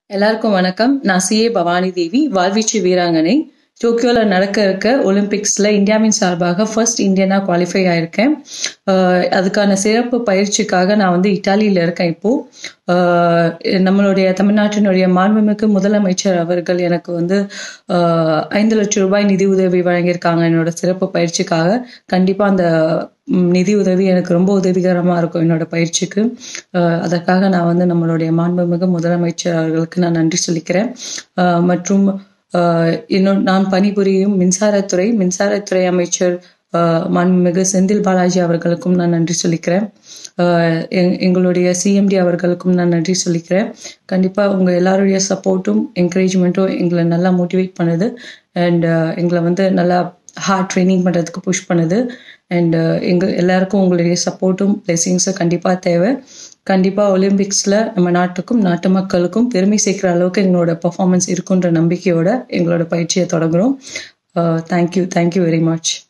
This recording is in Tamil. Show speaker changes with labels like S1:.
S1: எல்லாருக்கும் வணக்கம் நான் சிஏ பவானி தேவி வாழ்வீச்சு வீராங்கனை டோக்கியோல நடக்க இருக்க ஒலிம்பிக்ஸ்ல இந்தியாவின் சார்பாக ஃபர்ஸ்ட் இந்தியனா குவாலிஃபை ஆயிருக்கேன் அஹ் அதுக்கான சிறப்பு பயிற்சிக்காக நான் வந்து இட்டாலியில இருக்கேன் இப்போ அஹ் நம்மளுடைய தமிழ்நாட்டினுடைய மாண்புமிகு முதலமைச்சர் அவர்கள் எனக்கு வந்து அஹ் ஐந்து லட்சம் ரூபாய் நிதி உதவி வழங்கியிருக்காங்க என்னோட சிறப்பு பயிற்சிக்காக கண்டிப்பா அந்த ம், நிதி உதவி எனக்கு ரொம்ப உதவிகரமா இருக்கும் என்னோட பயிற்சிக்கு அஹ் அதற்காக நான் வந்து நம்மளுடைய மாண்புமிகு முதலமைச்சர் அவர்களுக்கு நான் நன்றி சொல்லிக்கிறேன் அஹ் மற்றும் அஹ் இன்னும் நான் பணிபுரியும் மின்சாரத்துறை மின்சாரத்துறை அமைச்சர் அஹ் மாண்புமிகு செந்தில் பாலாஜி அவர்களுக்கும் நான் நன்றி சொல்லிக்கிறேன் அஹ் எங்- எங்களுடைய சிஎம்டி அவர்களுக்கும் நான் நன்றி சொல்லிக்கிறேன் கண்டிப்பா உங்க எல்லாருடைய சப்போர்ட்டும் என்கரேஜ்மெண்ட்டும் எங்களை நல்லா மோட்டிவேட் பண்ணுது அண்ட் எங்களை வந்து நல்லா ஹார்ட் ட்ரைனிங் பண்றதுக்கு புஷ் பண்ணுது அண்ட் எங்க எல்லாருக்கும் உங்களுடைய சப்போர்ட்டும் பிளெஸிங்ஸும் கண்டிப்பா தேவை கண்டிப்பா ஒலிம்பிக்ஸ்ல நம்ம நாட்டுக்கும் நாட்டு மக்களுக்கும் பெருமை சேர்க்கிற அளவுக்கு எங்களோட பெர்ஃபார்மன்ஸ் இருக்குன்ற நம்பிக்கையோட எங்களோட பயிற்சியை தொடங்குறோம் தேங்க்யூ தேங்க்யூ வெரி மச்